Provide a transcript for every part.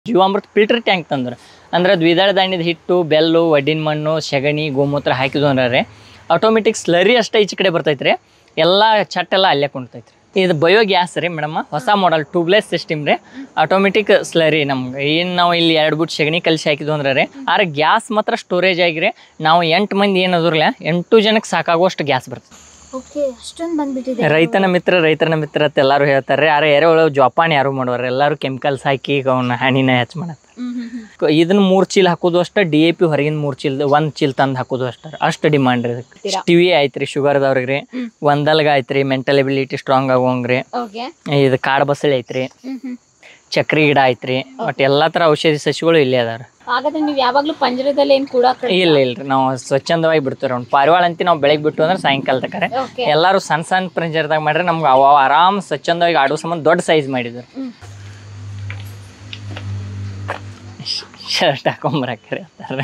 ಜೀವಾಮೃತ filter tank ತಂದ್ರು ಅಂದ್ರೆ ದ್ವಿದಳ ಧಾನ್ಯದ ಹಿಟ್ಟು ಬೆಲ್ಲು ವಡ್ಡಿನ ಮಣ್ಣು ಸೆಗಣಿ ಗೋಮೂತ್ರ ಹಾಕಿದ್ವು ಅಂದ್ರೆ ಆಟೋಮೆಟಿಕ್ ಸ್ಲರಿ ಅಷ್ಟೇ ಈಚೆ ಕಡೆ ಬರ್ತೈತ್ರಿ ಎಲ್ಲ ಚಟ್ಟೆಲ್ಲ ಅಲ್ಲೇ ಕುಣ್ತೈತ್ರಿ ಇದು ಬಯೋ ಗ್ಯಾಸ್ ರೀ ಮೇಡಮ್ ಹೊಸ ಮಾಡಲ್ ಟ್ಯೂಬ್ಲೆಸ್ ಸಿಸ್ಟಮ್ ರೀ ಆಟೋಮೆಟಿಕ್ ಸ್ಲರಿ ನಮ್ಗೆ ಏನು ನಾವು ಇಲ್ಲಿ ಎರಡು ಬುಟ್ ಸೆಗಣಿ ಕಲಿಸಿ ಹಾಕಿದ್ವು ಅಂದ್ರೆ ರೀ ಆದ್ರೆ ಗ್ಯಾಸ್ ಮಾತ್ರ ಸ್ಟೋರೇಜ್ ಆಗಿರಿ ನಾವು ಎಂಟು ಮಂದಿ ಏನದ್ರಲ್ಲ ಎಂಟು ಜನಕ್ಕೆ ಸಾಕಾಗುವಷ್ಟು ಗ್ಯಾಸ್ ಬರ್ತದೆ ಓಕೆ ಅಷ್ಟೊಂದು ಬಂದ್ಬಿಟ್ಟಿದೆ ರೈತನ ಮಿತ್ರ ರೈತನ ಮಿತ್ರ ಅಂತ ಎಲ್ಲರೂ ಹೇಳ್ತಾರೆ ಆದ್ರೆ ಎರೆಹುಳ ಜೋಪಾನ ಯಾರು ಮಾಡೋರು ಎಲ್ಲರೂ ಕೆಮಿಕಲ್ಸ್ ಹಾಕಿ ಈಗ ಅವನ್ನ ಹಾನಿನ ಹೆಚ್ಚು ಮಾಡತ್ತೆ ಹ್ಮ್ ಹ್ಮ್ ಹ್ಮ್ ಕ- ಇದನ್ನ ಮೂರು ಚೀಲ ಹಾಕೋದು ಅಷ್ಟೇ ಡಿ ಎ ಪಿ ಹೊರಗಿನ ಮೂರು ಚೀಲ ಒಂದು ಚೀಲ ತಂದು ಹಾಕೋದು ಅಷ್ಟೇ ಅಷ್ಟು ಡಿಮಾಂಡ್ ರೀ ಇದಕ್ಕೆ ಟಿ ವಿ ಐತ್ರಿ ಶುಗರ್ದವ್ರಿಗೆ ರೀ ಒಂದಲ್ಗ ಐತ್ರಿ ಮೆಂಟಲ್ ಎಬಿಲಿಟಿ ಸ್ಟ್ರಾಂಗ್ ಆಗೋಂಗ್ರಿ ಓಕೆ ಇದು ಕಾಡು ಬಸಳೆ ಐತ್ರಿ ಹ್ಮ್ ಹ್ಮ್ ಚಕ್ರಿ ಗಿಡ ಐತ್ರಿ ಒಟ್ಟು ಎಲ್ಲ ಥರ ಔಷಧಿ ಸಸಿಗಳು ಇಲ್ಲೇ ಅದಾರ ಹಾಗಾದ್ರೆ ನೀವು ಯಾವಾಗ್ಲೂ ಪಂಜರದಲ್ಲಿ ಏನ್ ಕೂಡ ಇಲ್ಲ ಇಲ್ರಿ ನಾವು ಸ್ವಚ್ಛಂದವಾಗಿ ಬಿಡ್ತೀವಿ ಅವ್ನು ಪಾರಿವಾಳ ಅಂತಿ ನಾವು ಬೆಳಗ್ಗೆ ಬಿಟ್ಟು ಅಂದ್ರೆ ಸಾಯಂಕಾಲ ತಕರೆ ಓಕೆ ಎಲ್ಲರೂ ಸಣ್ಣ ಸಣ್ಣ ಪ್ರಿಂಜರ್ದಾಗ ಮಾಡ್ರೆ ನಮ್ಗೆ ಅವ ಆರಾಮ್ ಸ್ವಚ್ಛಂದವಾಗಿ ಆಡೋ ಸಂಬಂಧ ದೊಡ್ಡ ಸೈಜ್ ಮಾಡಿದ್ರು ಹ್ಮ್. ಶರ್ಟ್ ಹಾಕೊಂಬರಕ್ರಿ ಅಂತಾರೆ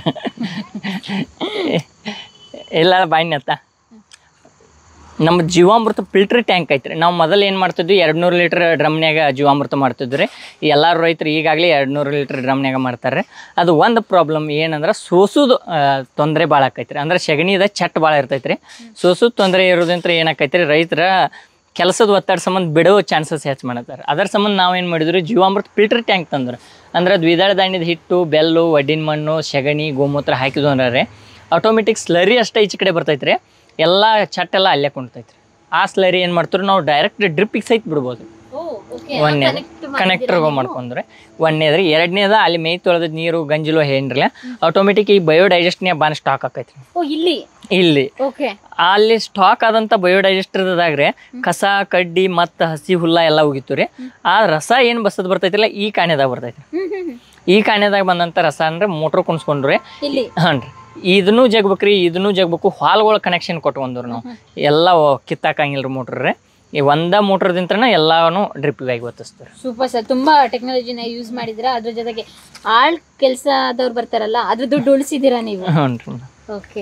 ಇಲ್ಲ ಬಾಯ್ನ ಅತ್ತ ನಮ್ಮ ಜೀವಾಮೃತ ಫಿಲ್ಟರ್ ಟ್ಯಾಂಕ್ ಐತ್ರಿ ನಾವು ಮೊದಲು ಏನು ಮಾಡ್ತಿದ್ವಿ ಎರಡು ನೂರು ಲೀಟ್ರ್ ಡ್ರಮ್ನ್ಯಾಗ ಜೀವಾಮೃತ ಮಾಡ್ತಿದ್ವಿ ರೀ ಎಲ್ಲರೂ ರೈತರು ಈಗಾಗಲೇ ಎರಡು ನೂರು ಲೀಟ್ರ್ ಡ್ರಮ್ನ್ಯಾಗ ಮಾಡ್ತಾರೆ ಅದು ಒಂದು ಪ್ರಾಬ್ಲಮ್ ಏನಂದ್ರೆ ಸೋಸೋದು ತೊಂದರೆ ಭಾಳ ಆಕೈತ್ರಿ ಅಂದ್ರೆ ಸಗಣಿದ ಚಟ್ ಭಾಳ ಇರ್ತೈತ್ರಿ ಸೋಸೋದು ತೊಂದರೆ ಇರೋದಂತ್ರ ಏನಾಕೈತ್ರಿ ರೈತರ ಕೆಲಸದ ಒತ್ತಡ ಸಂಬಂಧ ಬಿಡೋ ಚಾನ್ಸಸ್ ಹೆಚ್ಚು ಮಾಡತ್ತಾರೆ ಅದರ ಸಂಬಂಧ ನಾವೇನು ಮಾಡಿದ್ವಿ ಜೀವಾಮೃತ ಫಿಲ್ಟರ್ ಟ್ಯಾಂಕ್ ತಂದ್ರು ಅಂದ್ರೆ ದ್ವಿದಳ ಧಾನ್ಯದ ಹಿಟ್ಟು ಬೆಲ್ಲು ವಡ್ಡಿನ ಮಣ್ಣು ಸೆಗಣಿ ಗೋಮೂತ್ರ ಹಾಕಿದ್ವು ಅಂದ್ರೆ ಆಟೋಮೆಟಿಕ್ ಸ್ಲರಿ ಅಷ್ಟೇ ಈಚೆ ಕಡೆ ಬರ್ತೈತ್ರಿ ಎಲ್ಲ ಚಟ್ಟೆಲ್ಲ ಅಲ್ಲೇ ಕುಣ್ತೈತ್ರಿ ಆ ಸ್ಲರಿ ಏನು ಮಾಡ್ತಾರೆ ನಾವು ಡೈರೆಕ್ಟ್ ಡ್ರಿಪ್ಪಿಗೆ ಸಹಿತ ಬಿಡ್ಬೋದು ಒಂದನೇದು ಕನೆಕ್ಟರ್ಗೆ ಮಾಡ್ಕೊಂಡ್ರೆ ಒಂದನೇದ್ರಿ ಎರಡನೇದ ಅಲ್ಲಿ ಮೇಯ್ ತೊಳೆದ ನೀರು ಗಂಜಿಲು ಏನ್ರಲ್ಲ ಆಟೋಮೆಟಿಕ್ ಈ ಬಯೋಡೈಜೆಸ್ಟ್ನೇ ಬಾನ್ ಸ್ಟಾಕ್ ಆಕೈತ್ರಿ ಓ ಇಲ್ಲಿ ಇಲ್ಲಿ ಓಕೆ ಅಲ್ಲಿ ಸ್ಟಾಕ್ ಆದಂಥ ಬಯೋಡೈಜೆಸ್ಟರ್ದಾಗ್ರೆ ಕಸ ಕಡ್ಡಿ ಮತ್ತು ಹಸಿ ಹುಲ್ಲ ಎಲ್ಲ ಹೋಗಿತ್ತು ರೀ ಆ ರಸ ಏನು ಬಸದ್ ಬರ್ತೈತಿಲ್ಲ ಈ ಕಾಣೆದಾಗ ಬರ್ತೈತಿ ಹ್ಮ್ ಹ್ಮ್ ಹ್ಮ್. ಈ ಕಾಣೆದಾಗ ಬಂದಂಥ ರಸ ಅಂದ್ರೆ ಮೋಟ್ರ್ ಕುಣಿಸ್ಕೊಂಡ್ರಿ ಇಲ್ಲಿ ಹಾಂ ರೀ ಇದನ್ನು ಜಗ್ಬೇಕ್ರಿ ಇದನ್ನು ಜಗ್ಬೇಕು ಹಾಲ್ಗಳ ಕನೆಕ್ಷನ್ ಕೊಟ್ಕೊಂಡ್ರು ನಾವು ಎಲ್ಲ ಕಿತ್ತಾಕಂಗಿಲ್ಲ ರೀ ಮೋಟ್ರ್ ರೀ ಈ ಒಂದ ಮೋಟ್ರದಿಂತ್ರನ ಎಲ್ಲಾನು ಡ್ರಿಪ್ಪಿಗೆ ಆಗಿ ಒತ್ತಿಸ್ತಾರೆ ಸೂಪರ್ ಸರ್ ತುಂಬಾ ಟೆಕ್ನಾಲಜಿನ ಯೂಸ್ ಮಾಡಿದ್ರ ಅದ್ರ ಜೊತೆಗೆ ಆಳ್ ಕೆಲಸದವ್ರು ಬರ್ತಾರಲ್ಲ ಅದ್ರ ದುಡ್ಡು ಉಳಿಸಿದೀರಾ ನೀವು ಹ್ಞೂ ರೀ ಓಕೆ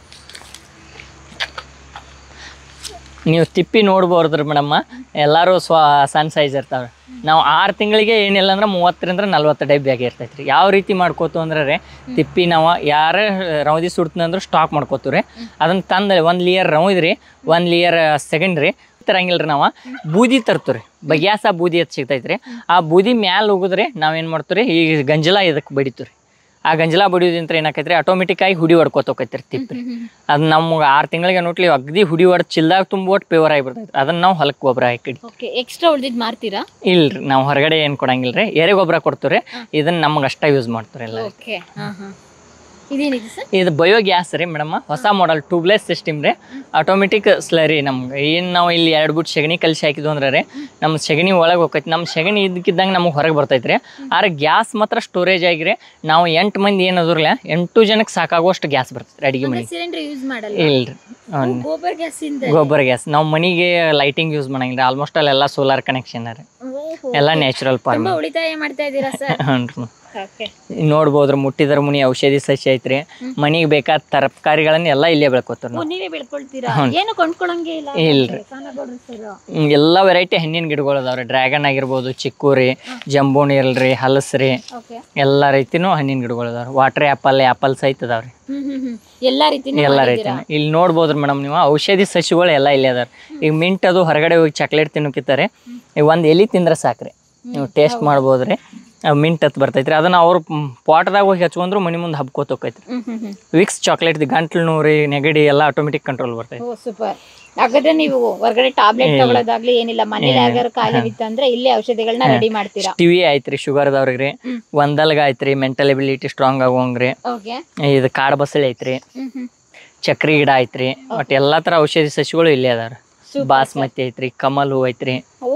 ನೀವು ತಿಪ್ಪಿ ನೋಡ್ಬೋದ್ರಿ ಮೇಡಮ್ಮ ಎಲ್ಲರೂ ಸ್ವ ಸಣ್ಣ ಸೈಜ್ ಇರ್ತಾವೆ ನಾವು ಆರು ತಿಂಗಳಿಗೆ ಏನಿಲ್ಲ ಅಂದ್ರೆ ಮೂವತ್ತರಿಂದ ನಲ್ವತ್ತು ಡಬ್ಬಿ ಆಗಿ ಇರ್ತೈತೆ ರೀ ಯಾವ ರೀತಿ ಮಾಡ್ಕೋತು ಅಂದ್ರೆ ರೀ ತಿಪ್ಪಿ ನಾವು ಯಾರ ರೌದಿ ಸುಡ್ತಂದ್ರೆ ಸ್ಟಾಕ್ ಮಾಡ್ಕೋತೀವಿ ರೀ ಅದನ್ನ ತಂದು ಒಂದು ಲಿಯರ್ ರೌದಿ ರೀ ಒಂದು ಲಿಯರ್ ಸೆಕೆಂಡ್ ರೀ ತರಂಗಿಲ್ಲ ರೀ ನಾವು ಬೂದಿ ತರ್ತೀವಿ ರೀ ಬಗ್ಯಾಸ ಬೂದಿ ಅಂತ ಸಿಗ್ತೈತೆ ರೀ ಆ ಬೂದಿ ಮ್ಯಾಲೆ ಹೋಗುದ್ರಿ ನಾವೇನು ಮಾಡ್ತೀವಿ ರೀ ಈ ಗಂಜಲ ಇದಕ್ಕೆ ಬಡಿತೀವಿ ರೀ ಆ ಗಂಜಲ ಬಡಿಯೋದಿಂತ್ರ ಏನಾಕೈತ್ರಿ ಆಟೋಮೆಟಿಕ್ ಆಗಿ ಹುಡಿ ಹೊಡ್ಕೋತ ಹೋಕೈತ್ರಿ ತಿಪ್ಪಿ ಅದು ನಮ್ಗೆ ಆರು ತಿಂಗಳಿಗೆ ನೋಟ್ಲಿ ಅಗ್ದಿ ಹುಡಿ ಹೊಡೆದು ಚಿಲ್ದಾಗ ತುಂಬೋಟ್ ಪೇವರ್ ಆಗಿಬಿಡ್ತೈತೆ ಅದನ್ನ ನಾವು ಹೊಲಕ್ಕೆ ಗೊಬ್ಬರ ಹಾಕಿ ಓಕೆ ಎಕ್ಸ್ಟ್ರಾ ಉಳ್ದಿದ್ ಮಾರ್ತೀರಾ ಇಲ್ರಿ ನಾವು ಹೊರಗಡೆ ಏನು ಕೊಡಂಗಿಲ್ಲ ರೀ ಎರೆ ಗೊಬ್ಬರ ಕೊಡ್ತೀವಿ ರೀ ಇದನ್ನ ನಮ್ಗೆ ಅಷ್ಟ ಯೂಸ್ ಮಾಡ್ತಾರೆ ಎಲ್ಲ ಓಕೆ ಹಾ ಹಾ ಇದೇನಿದೆ ಸರ್ ಇದು ಬಯೋ ಗ್ಯಾಸ್ ರೀ ಮೇಡಮ್ ಹೊಸ ಮಾಡಲ್ ಟ್ಯೂಬ್ಲೆಸ್ ಸಿಸ್ಟಮ್ ರೀ ಆಟೋಮೆಟಿಕ್ ಸ್ಲರಿ ನಮ್ಗೆ ಏನು ನಾವು ಇಲ್ಲಿ ಎರಡು ಬುಟ್ ಸೆಗಣಿ ಕಲಿಸಿ ಹಾಕಿದ್ವು ಅಂದ್ರೆ ರೀ ನಮ್ಮ ಸೆಗಣಿ ಒಳಗೆ ಹೋಗೈತಿ ನಮ್ಮ ಸೆಗಣಿ ಇದಕ್ಕಿದ್ದಂಗೆ ನಮಗೆ ಹೊರಗೆ ಬರ್ತೈತೆ ರೀ ಆದ್ರೆ ಗ್ಯಾಸ್ ಮಾತ್ರ ಸ್ಟೋರೇಜ್ ಆಗಿರಿ ನಾವು ಎಂಟು ಮಂದಿ ಏನದ್ರಲ್ಲ ಎಂಟು ಜನಕ್ಕೆ ಸಾಕಾಗುವಷ್ಟು ಗ್ಯಾಸ್ ಬರ್ತೈತೆ ಅಡಿಗೆ ಮನೆಗೆ ಸಿಲಿಂಡರ್ ಯೂಸ್ ಮಾಡಲ್ಲ ಇಲ್ರಿ ಅವ್ನ್ ಗೋಬರ್ ಗ್ಯಾಸ್ ಇಂದ ಗೊಬ್ಬರ ಗ್ಯಾಸ್ ನಾವು ಮನೆಗೆ ಲೈಟಿಂಗ್ ಯೂಸ್ ಮಾಡಂಗಿಲ್ಲ ಆಲ್ಮೋಸ್ಟ್ ಅಲ್ಲೆಲ್ಲ ಸೋಲಾರ್ ಕನೆಕ್ಷನ್ ರೀ ಓಹೋ. ಎಲ್ಲ ನ್ಯಾಚುರಲ್ ತುಂಬಾ ಫಾರ್ಮಿಂಗ್ ಉಳಿತಾಯ ಮಾಡ್ತಾ ಇದ್ದೀರಾ ಸರ್ ಹ್ಞೂ ಓಕೆ ನೋಡ್ಬೋದ್ರಿ ಮುಟ್ಟಿದ್ರ ಮುನಿ ಔಷಧಿ ಸಸ್ಯ ಐತ್ರಿ ಮನಿಗೆ ಬೇಕಾದ ತರಕಾರಿಗಳನ್ನ ಎಲ್ಲ ಇಲ್ಲೇ ಬೆಳ್ಕೊತಾರ ಓ ನಾವು ನೀವೇ ಬೆಳ್ಕೊಳ್ತೀರಾ ಏನು ಕೊಂಡ್ಕೊಳಂಗೆ ಇಲ್ಲ ಇಲ್ರಿ ಕಾನಗೌಡ್ರು ಸರ್ ಹ್ಮ್, ಎಲ್ಲ ವೆರೈಟಿ ಹಣ್ಣಿನ ಗಿಡಗಳು ಅದಾವ್ರಿ ಡ್ರ್ಯಾಗನ್ ಆಗಿರ್ಬೋದು ಚಿಕ್ಕೂರಿ ಜಂಬೂಣಿ ಇಲ್ರಿ ಹಲಸ್ರಿ ಓಕೆ ಎಲ್ಲ ರೀತಿನೂ ಹಣ್ಣಿನ ಗಿಡಗಳು ಅದಾವ್ರಿ ವಾಟರ್ ಆ್ಯಪಲ್ ಆ್ಯಪಲ್ ಸಹಿತ ಅದಾವ್ರಿ ಹ್ಮ್ ಹ್ಮ್ ಹ್ಮ್ ಎಲ್ಲಾ ರೀತಿನೂ ಎಲ್ಲ ಮಾಡಿದ್ದೀರಾ? ರೀತಿನೂ ಇಲ್ಲಿ ನೋಡ್ಬೋದ್ರಿ ಮೇಡಮ್ ನೀವು ಔಷಧಿ ಸಸ್ಯಗಳು ಎಲ್ಲ ಇಲ್ಲೇ ಅದಾರ ಈಗ ಮಿಂಟ್ ಅದು ಹೊರಗಡೆ ಹೋಗಿ ಚಾಕ್ಲೇಟ್ ತಿನ್ನೋಕಿತ್ತಾರೆ ಈಗ ಒಂದು ಎಲಿ ತಿಂದ್ರೆ ಸಾಕ್ರಿ ನೀವು ಟೇಸ್ಟ್ ಮಾಡ್ಬೋದ್ರಿ ಮಿಂಟ್ ಹತ್ ಬರ್ತೈತ್ರಿ ಅದನ್ನ ಅವ್ರು ಪಾಟ್ದಾಗ ಹೋಗಿ ಹಚ್ಕೊಂಡ್ರು ಮನಿ ಮುಂದೆ ಹಬ್ಕೋತ ಹೋಕೈತ್ರಿ ಹ್ಮ್ ಹ್ಮ್ ಹ್ಮ್ ವಿಕ್ಸ್ ಚಾಕ್ಲೇಟ್ ಗಂಟ್ಲು ನೋರಿ ನೆಗಡಿ ಎಲ್ಲ ಆಟೋಮೆಟಿಕ್ ಕಂಟ್ರೋಲ್ ಬರ್ತೈತಿ ಓ ಸೂಪರ್ ಹಾಗಾದ್ರೆ ನೀವು ಹೊರಗಡೆ ಟ್ಯಾಬ್ಲೆಟ್ ತಗೊಳ್ಳೋದಾಗ್ಲಿ ಏನಿಲ್ಲ ಮನೇಲಿ ಯಾರ್ಗಾರು ಕಾಯಿಲೆ ಬಿತ್ತಂದ್ರೆ ಇಲ್ಲೇ ಔಷಧಿಗಳನ್ನ ರೆಡಿ ಮಾಡ್ತೀರಾ ಟಿವಿ ಐತ್ರಿ ಶುಗರ್ದವ್ರಿಗೆ ಹ್ಮ್. ಒಂದಲ್ಗ ಐತ್ರಿ ಮೆಂಟಲ್ ಎಬಿಲಿಟಿ ಸ್ಟ್ರಾಂಗ್ ಆಗೋಂಗ್ರಿ ಓಕೆ ಇದು ಕಾಡು ಬಸಳೆ ಐತ್ರಿ ಹ್ಮ್ ಹ್ಮ್ ಚಕ್ರಿ ಗಿಡ ಐತ್ರಿ ಒಟ್ಟು ಎಲ್ಲಾ ತರ ಔಷಧಿ ಸಸ್ಯಗಳು ಇಲ್ಲೇ ಅದಾರ Super, ಬಾಸ್ಮತಿ ಐತ್ರಿ ಕಮಲ್ ಹೂ ಐತ್ರಿ ಓ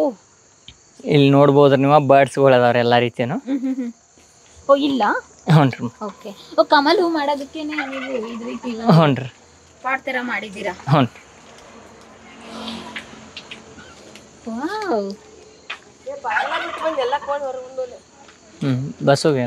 ಇಲ್ಲಿ ನೋಡ್ಬೋದ್ರಿ ನೀವು ಬರ್ಡ್ಸ್ಗಳು ಅದಾವ್ರಿ ಎಲ್ಲಾ ರೀತಿನು ಹ್ಮ್ ಹ್ಮ್ ಹ್ಮ್ ಓ ಇಲ್ಲ ಹ್ಞೂ ಓಕೆ ಓ ಕಮಲ್ ಹೂ ಮಾಡೋದಕ್ಕೇನೆ ನೀವು ಇದ್ ರೀತಿ ಹ್ಞೂ ರೀ ಪಾಟ್ ತರ ಮಾಡಿದ್ದೀರಾ ಹ್ಞೂ ವಾವ್ ಹ್ಞೂ ಬಸ್ಸುಗೆ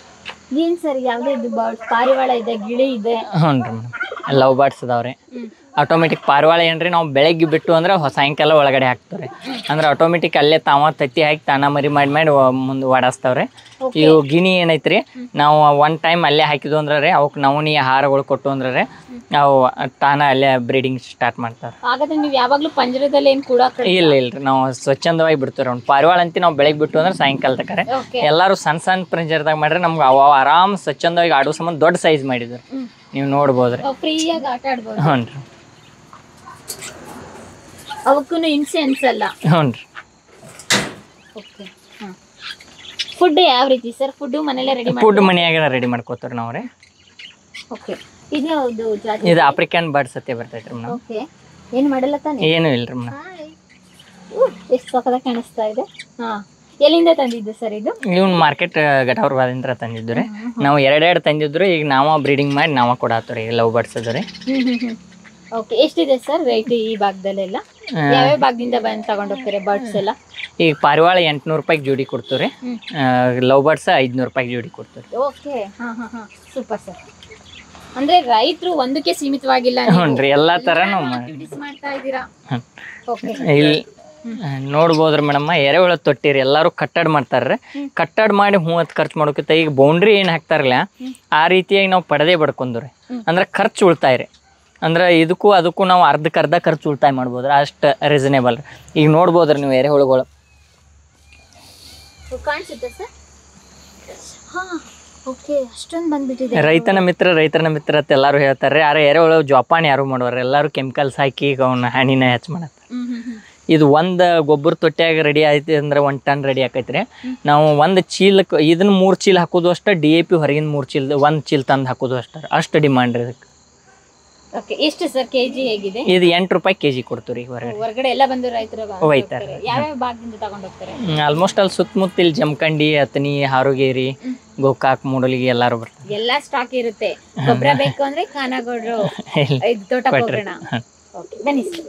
ಏನ್ ಸರ್ ಯಾವ್ದೇ ಇದು ಬರ್ಡ್ ಪಾರಿವಾಳ ಇದೆ ಗಿಳಿ ಇದೆ ಹ್ಞೂ ರೀ ಮೇಡಮ್ ಲವ್ ಬರ್ಡ್ಸ್ ಅದಾವ್ರಿ ಹ್ಮ್ ಆಟೋಮೆಟಿಕ್ ಪಾರಿವಾಳ ಏನ್ರಿ ನಾವು ಬೆಳಗ್ಗೆ ಬಿಟ್ಟು ಅಂದ್ರೆ ಹೊಸ ಸಾಯಂಕಾಲ ಒಳಗಡೆ ಹಾಕ್ತಾರೆ ಅಂದ್ರೆ ಆಟೋಮೆಟಿಕ್ ಅಲ್ಲೇ ತಾವ ತತ್ತಿ ಹಾಕಿ ತಾನ ಮರಿ ಮಾಡಿ ಮಾಡಿ ಮುಂದೆ ಓಡಾಸ್ತಾವ್ರೆ ಇವು ಗಿನಿ ಏನೈತ್ರಿ ನಾವು ಒನ್ ಟೈಮ್ ಅಲ್ಲೇ ಹಾಕಿದ್ವು ಅಂದ್ರೆ ರೀ ಅವಕ್ಕೆ ನವಣಿ ಆಹಾರಗಳು ಕೊಟ್ಟು ಅಂದ್ರೆ ರೀ ಅವು ತಾನ ಅಲ್ಲೇ ಬ್ರೀಡಿಂಗ್ ಸ್ಟಾರ್ಟ್ ಮಾಡ್ತಾರೆ ಹಾಗಾದ್ರೆ ನೀವು ಯಾವಾಗ್ಲೂ ಪಂಜರದಲ್ಲಿ ಏನ್ ಕೂಡ ಇಲ್ಲ ಇಲ್ರಿ ನಾವು ಸ್ವಚ್ಛಂದವಾಗಿ ಬಿಡ್ತೀವಿ ಅವ್ನು ಪಾರಿವಾಳ ಅಂತಿ ನಾವು ಬೆಳಗ್ಗೆ ಬಿಟ್ಟು ಅಂದ್ರೆ ಸಾಯಂಕಾಲ ತಕರೆ ಓಕೆ ಎಲ್ಲರೂ ಸಣ್ಣ ಸಣ್ಣ ಪ್ರಿಂಜರ್ದಾಗ ಮಾಡ್ರೆ ನಮ್ಗೆ ಅವ ಆರಾಮ್ ಸ್ವಚ್ಛಂದವಾಗಿ ಆಡೋ ಸಂಬಂಧ ದೊಡ್ಡ ಸೈಜ್ ಮಾಡಿದ್ರು ಹ್ಮ್. ನೀವು ನೋಡ್ಬೋದ್ರಿ ಫ್ರೀಯಾಗಿ ಆಟ ಆಡ್ಬೋದು ಹ್ಞೂ ರೀ ಅವಕ್ಕೂ ಹಿಂಸೆ ಅನ್ಸಲ್ಲ ಹ್ಞೂ ರೀ ಓಕೆ ಫುಡ್ ಯಾವ ರೀತಿ ಸರ್ ಫುಡ್ ಮನೇಲೆ ರೆಡಿ ಮಾಡಿ ಫುಡ್ ಮನ್ಯಾಗ ರೆಡಿ ಮಾಡ್ಕೋತೀವಿ ನಾವು ರೀ ಓಕೆ ಇದು ಯಾವುದು ಜಾತಿ ಇದು ಆಫ್ರಿಕನ್ ಬರ್ಡ್ಸ್ ಸತ್ಯ ಬರ್ತೈತೆ ರೀ ಮೇಡಮ್ ಓಕೆ ಏನ್ ಮಾಡಲ್ಲ ತಾನೆ ಏನೂ ಇಲ್ಲ ರೀ ಮೇಡಮ್ ಎಷ್ಟು ಸಕ್ಕದ ಕಾಣಿಸ್ತಾ ಇದೆ ಹಾ ಎಲ್ಲಿಂದ ತಂದಿದ್ದು ಸರ್ ಇದು ಇವ್ನು ಮಾರ್ಕೆಟ್ ಘಟವ್ರವಾದಿಂದ ತಂದಿದ್ದು ರೀ ನಾವು ಎರಡೆರಡು ತಂದಿದ್ರು ಈಗ ನಾವ ಬ್ರೀಡಿಂಗ್ ಮಾಡಿ ನಾವ ಕೊಡಾತ್ರಿ ಈಗ ಲವ್ ಬರ್ಡ್ಸ್ ಅದು ರೀ ಓಕೆ ಎಷ್ಟಿದೆ ಸರ್ ರೇಟ್ ಈ ಭಾಗದಲ್ಲೆಲ್ಲ ಯಾವ್ಯಾವ ಭಾಗದಿಂದ ಬಂದು ತಗೊಂಡು ಹೋಗ್ತಾರೆ ಬರ್ಡ್ಸ್ ಎಲ್ಲ ಈಗ ಪಾರಿವಾಳ ಎಂಟ್ನೂರು ರೂಪಾಯಿಗೆ ಜೋಡಿ ಕೊಡ್ತೀವಿ ರೀ ಹ್ಮ್. ಲವ್ ಬರ್ಡ್ಸ್ ಐದುನೂರು ರೂಪಾಯಿಗೆ ಜೋಡಿ ಕೊಡ್ತೀವಿ ಓಕೆ ಹಾ ಹಾ ಹಾ ಸೂಪರ್ ಸರ್ ಅಂದ್ರೆ ರೈತರು ಒಂದಕ್ಕೆ ಸೀಮಿತವಾಗಿಲ್ಲ ಹ್ಞೂ ರೀ ಎಲ್ಲ ಥರನೂ ಆಕ್ಟಿವಿಟೀಸ್ ಮಾಡ್ತಾ ಇದ್ದೀರಾ ಹ್ಮ್. ಓಕೆ ಇಲ್ಲಿ ನೋಡ್ಬೋದ್ರಿ ಮೇಡಮ್ ಎರೆಹುಳ ತೊಟ್ಟಿರಿ ಎಲ್ಲರೂ ಕಟ್ಟಡ್ ಮಾಡ್ತಾರ್ರಿ ಕಟ್ಟಡ್ ಮಾಡಿ ಹೂ ಹತ್ತು ಖರ್ಚು ಮಾಡೋಕ್ಕಿಂತ ಈಗ ಬೌಂಡ್ರಿ ಏನು ಹಾಕ್ತಾರಲ್ಲ ಆ ರೀತಿಯಾಗಿ ನಾವು ಪಡೆದೇ ಬಡ್ಕೊಂಡ್ರಿ ಅಂದ್ರೆ ಖರ್ಚು ಉಳಿತಾಯ ರೀ ಅಂದ್ರೆ ಇದಕ್ಕೂ ಅದಕ್ಕೂ ನಾವು ಅರ್ಧಕ್ಕೆ ಅರ್ಧ ಖರ್ಚು ಉಳಿತಾಯ ಮಾಡ್ಬೋದ್ರಿ ಅಷ್ಟು ರೀಸನೇಬಲ್ ರೀ ಈಗ ನೋಡ್ಬೋದ್ರಿ ನೀವು ಎರೆಹುಳುಗಳು ಕಾಣಿಸುತ್ತೆ ಸರ್ ಹಾ ಓಕೆ ಅಷ್ಟೊಂದು ಬಂದ್ಬಿಟ್ಟಿದೆ ರೈತನ ಮಿತ್ರ ರೈತನ ಮಿತ್ರ ಅಂತ ಎಲ್ಲರೂ ಹೇಳ್ತಾರೆ ಆದ್ರೆ ಎರೆಹುಳು ಜೋಪಾನ ಯಾರು ಮಾಡೋರು ಎಲ್ಲರೂ ಕೆಮಿಕಲ್ಸ್ ಹಾಕಿ ಈಗ ಅವನ್ನ ಹಾನಿನ ಹೆಚ್ಚು ಮಾಡತ್ತೆ ಹ್ಮ್ ಹ್ಮ್ ಹ್ಮ್ ಇದು ಒಂದು ಗೊಬ್ಬರ ತೊಟ್ಯಾಗ ರೆಡಿ ಆಯ್ತು ಅಂದ್ರೆ ಒಂದು ಟನ್ ರೆಡಿ ಆಕೈತ್ರಿ ನಾವು ಒಂದು ಚೀಲಕ್ಕೆ ಇದನ್ನ ಮೂರು ಚೀಲ ಹಾಕೋದು ಅಷ್ಟೇ ಡಿ ಎ ಪಿ ಹೊರಗಿನ ಮೂರು ಚೀಲ ಒಂದು ಚೀಲ ತಂದು ಹಾಕೋದು ಅಷ್ಟೇ ಅಷ್ಟು ಡಿಮಾಂಡ್ ರೀ ಇದಕ್ಕೆ ಓಕೆ ಎಷ್ಟು ಸರ್ ಕೆಜಿ ಹೇಗಿದೆ ಇದು ಎಂಟು ರೂಪಾಯಿ ಕೆ ಜಿ ಕೊಡ್ತೀವಿ ರೀ ಹೊರಗಡೆ ಹೊರಗಡೆ ಎಲ್ಲ ಬಂದು ರೈತರು ಒಯ್ತಾರೆ. ಯಾವ್ಯಾವ ಭಾಗದಿಂದ ತಗೊಂಡು ಹೋಗ್ತಾರೆ ಆಲ್ಮೋಸ್ಟ್ ಅಲ್ಲಿ ಸುತ್ತಮುತ್ತ ಇಲ್ಲಿ ಜಮಖಂಡಿ ಅತನಿ ಹಾರುಗೇರಿ ಗೋಕಾಕ್ ಮೂಡಲಿಗೆ ಎಲ್ಲರೂ ಬರ್ತಾರೆ ಎಲ್ಲಾ ಸ್ಟಾಕ್ ಇರುತ್ತೆ ಗೊಬ್ಬರ ಬೇಕು ಅಂದ್ರೆ ಖಾನಾಗೌಡ್ರು ಇದು ತೋಟ ಹೋಗೋಣ ಓಕೆ ಬನ್ನಿ ಸರ್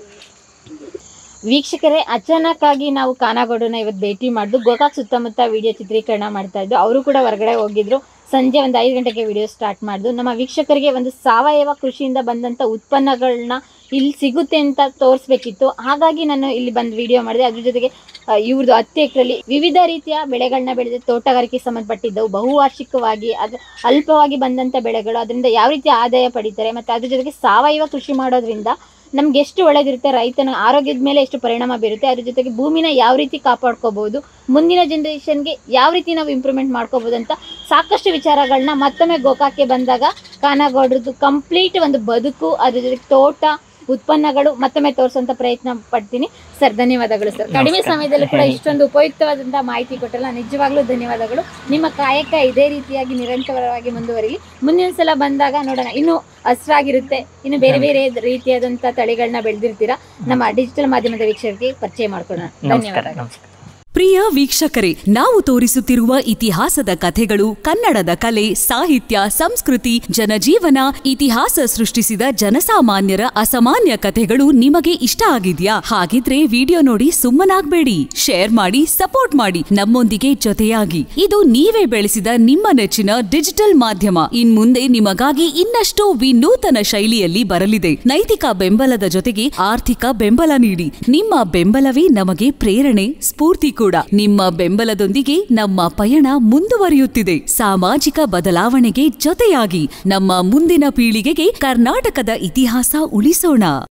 ವೀಕ್ಷಕರೇ ಅಚಾನಕ್ ಆಗಿ ನಾವು ಕಾನಾಗೋಡನ ಇವತ್ತು ಭೇಟಿ ಮಾಡಿದ್ದು ಗೋಕಾಕ್ ಸುತ್ತಮುತ್ತ ವಿಡಿಯೋ ಚಿತ್ರೀಕರಣ ಮಾಡ್ತಾ ಇದ್ದು ಅವರು ಕೂಡ ಹೊರಗಡೆ ಹೋಗಿದ್ರು ಸಂಜೆ ಒಂದು ಐದು ಗಂಟೆಗೆ ವಿಡಿಯೋ ಸ್ಟಾರ್ಟ್ ಮಾಡಿದ್ದು ನಮ್ಮ ವೀಕ್ಷಕರಿಗೆ ಒಂದು ಸಾವಯವ ಕೃಷಿಯಿಂದ ಬಂದಂಥ ಉತ್ಪನ್ನಗಳನ್ನ ಇಲ್ಲಿ ಸಿಗುತ್ತೆ ಅಂತ ತೋರಿಸ್ಬೇಕಿತ್ತು ಹಾಗಾಗಿ ನಾನು ಇಲ್ಲಿ ಬಂದು ವಿಡಿಯೋ ಮಾಡಿದೆ ಅದ್ರ ಜೊತೆಗೆ ಆ, ಇವ್ರದ್ದು ಹತ್ತು ಎಕರೆಯಲ್ಲಿ ವಿವಿಧ ರೀತಿಯ ಬೆಳೆಗಳನ್ನ ಬೆಳೆದ ತೋಟಗಾರಿಕೆ ಸಂಬಂಧಪಟ್ಟಿದ್ದವು ಬಹುವಾರ್ಷಿಕವಾಗಿ ಅದು ಅಲ್ಪವಾಗಿ ಬಂದಂಥ ಬೆಳೆಗಳು ಅದರಿಂದ ಯಾವ ರೀತಿ ಆದಾಯ ಪಡಿತಾರೆ ಮತ್ತು ಅದ್ರ ಜೊತೆಗೆ ಸಾವಯವ ಕೃಷಿ ಮಾಡೋದ್ರಿಂದ ನಮ್ಗೆ ಎಷ್ಟು ಒಳ್ಳೇದಿರುತ್ತೆ ರೈತನ ಆರೋಗ್ಯದ ಮೇಲೆ ಎಷ್ಟು ಪರಿಣಾಮ ಬೀರುತ್ತೆ ಅದ್ರ ಜೊತೆಗೆ ಭೂಮಿನ ಯಾವ ರೀತಿ ಕಾಪಾಡ್ಕೋಬಹುದು ಮುಂದಿನ ಜನ್ರೇಷನ್ಗೆ ಯಾವ ರೀತಿ ನಾವು ಇಂಪ್ರೂವ್ಮೆಂಟ್ ಮಾಡ್ಕೋಬಹುದು ಅಂತ ಸಾಕಷ್ಟು ವಿಚಾರಗಳನ್ನ ಮತ್ತೊಮ್ಮೆ ಗೋಕಾಕ್ಕೆ ಬಂದಾಗ ಕಾನಾಗೌಡ್ರದ್ದು ಕಂಪ್ಲೀಟ್ ಒಂದು ಬದುಕು ಅದ್ರ ಜೊತೆಗೆ ತೋಟ ಉತ್ಪನ್ನಗಳು ಮತ್ತೊಮ್ಮೆ ತೋರಿಸುವಂತ ಪ್ರಯತ್ನ ಪಡ್ತೀನಿ ಸರ್ ಧನ್ಯವಾದಗಳು ಸರ್ ಕಡಿಮೆ ಸಮಯದಲ್ಲೂ ಕೂಡ ಇಷ್ಟೊಂದು ಉಪಯುಕ್ತವಾದಂತಹ ಮಾಹಿತಿ ಕೊಟ್ಟಲ್ಲ ನಿಜವಾಗ್ಲೂ ಧನ್ಯವಾದಗಳು ನಿಮ್ಮ ಕಾಯಕ ಇದೇ ರೀತಿಯಾಗಿ ನಿರಂತರವಾಗಿ ಮುಂದುವರಿಲಿ ಮುಂದಿನ ಸಲ ಬಂದಾಗ ನೋಡೋಣ ಇನ್ನು ಹಸ್ರಾಗಿರುತ್ತೆ ಇನ್ನು ಬೇರೆ ಬೇರೆ ರೀತಿಯಾದಂತಹ ತಳಿಗಳನ್ನ ಬೆಳೆದಿರ್ತೀರಾ ನಮ್ಮ ಡಿಜಿಟಲ್ ಮಾಧ್ಯಮದ ವೀಕ್ಷಕರಿಗೆ ಪರಿಚಯ ಮಾಡ್ಕೊಳ್ಳೋಣ ನಮಸ್ಕಾರ ಧನ್ಯವಾದಗಳು ನಮಸ್ಕಾರ ಪ್ರಿಯ ವೀಕ್ಷಕರೇ ನಾವು ತೋರಿಸುತ್ತಿರುವ ಇತಿಹಾಸದ ಕಥೆಗಳು ಕನ್ನಡದ ಕಲೆ ಸಾಹಿತ್ಯ ಸಂಸ್ಕೃತಿ ಜನಜೀವನ ಇತಿಹಾಸ ಸೃಷ್ಟಿಸಿದ ಜನಸಾಮಾನ್ಯರ ಅಸಾಮಾನ್ಯ ಕಥೆಗಳು ನಿಮಗೆ ಇಷ್ಟ ಆಗಿದ್ಯಾ ಹಾಗಿದ್ರೆ ವಿಡಿಯೋ ನೋಡಿ ಸುಮ್ಮನಾಗ್ಬೇಡಿ ಶೇರ್ ಮಾಡಿ ಸಪೋರ್ಟ್ ಮಾಡಿ ನಮ್ಮೊಂದಿಗೆ ಜೊತೆಯಾಗಿ ಇದು ನೀವೇ ಬೆಳೆಸಿದ ನಿಮ್ಮ ನೆಚ್ಚಿನ ಡಿಜಿಟಲ್ ಮಾಧ್ಯಮ ಇನ್ಮುಂದೆ ನಿಮಗಾಗಿ ಇನ್ನಷ್ಟು ವಿನೂತನ ಶೈಲಿಯಲ್ಲಿ ಬರಲಿದೆ ನೈತಿಕ ಬೆಂಬಲದ ಜೊತೆಗೆ ಆರ್ಥಿಕ ಬೆಂಬಲ ನೀಡಿ ನಿಮ್ಮ ಬೆಂಬಲವೇ ನಮಗೆ ಪ್ರೇರಣೆ ಸ್ಫೂರ್ತಿ ಕೂಡ ನಿಮ್ಮ ಬೆಂಬಲದೊಂದಿಗೆ ನಮ್ಮ ಪಯಣ ಮುಂದುವರಿಯುತ್ತಿದೆ ಸಾಮಾಜಿಕ ಬದಲಾವಣೆಗೆ ಜೊತೆಯಾಗಿ ನಮ್ಮ ಮುಂದಿನ ಪೀಳಿಗೆಗೆ ಕರ್ನಾಟಕದ ಇತಿಹಾಸ ಉಳಿಸೋಣ